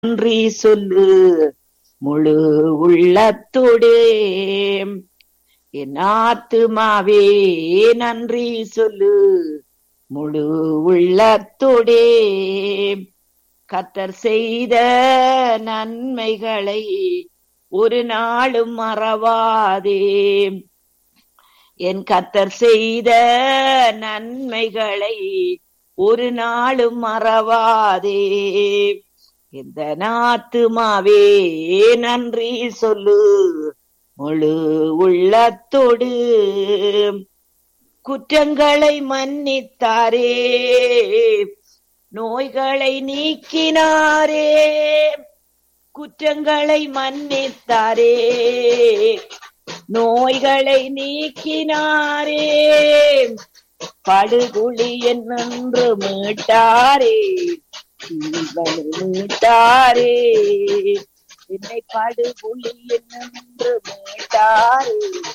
நன்றி சொல்லு முழு உள்ளத்தோடே என் ஆத்துமாவே நன்றி சொல்லு முழு உள்ளத்தோடே கத்தர் செய்த நன்மைகளை ஒரு நாளும் மறவாதே என் கத்தர் செய்த நன்மைகளை ஒரு நாளும் மறவாதே இந்த நாத்துமாவே நன்றி சொல்லு முழு உள்ளத்தோடு குற்றங்களை மன்னித்தாரே நோய்களை நீக்கினாரே குற்றங்களை மன்னித்தாரே நோய்களை நீக்கினாரே படுகுழி என்று மீட்டாரே ஜீவனை மீட்டாரே என்னை படுகுழி என்று மீட்டாரே